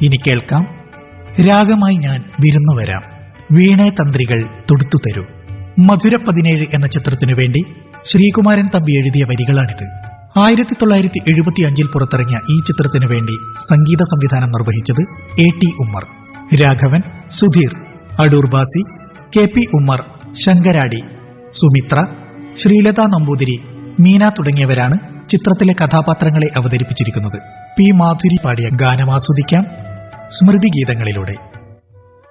ഇനി കേൾക്കാം രാഗമായി ഞാൻ വിരുന്നു വരാം വീണേ തന്ത്രികൾ തൊടുത്തു തരൂ മധുര പതിനേഴ് എന്ന ചിത്രത്തിനു വേണ്ടി ശ്രീകുമാരൻ തമ്പി എഴുതിയ വരികളാണിത് ആയിരത്തി തൊള്ളായിരത്തി എഴുപത്തി അഞ്ചിൽ പുറത്തിറങ്ങിയ ഈ ചിത്രത്തിനു വേണ്ടി സംഗീത സംവിധാനം നിർവഹിച്ചത് A T Ummer Raghavan Sudheer Adoor Bhasi K P Ummer Sankaradi Sumithra Sreelatha Namboothiri Meena തുടങ്ങിയവരാണ് ചിത്രത്തിലെ കഥാപാത്രങ്ങളെ അവതരിപ്പിച്ചിരിക്കുന്നത് പി മാധുരി പാടിയ ഗാനം ആസ്വദിക്കാം സ്മൃതി ഗീതങ്ങളിലൂടെ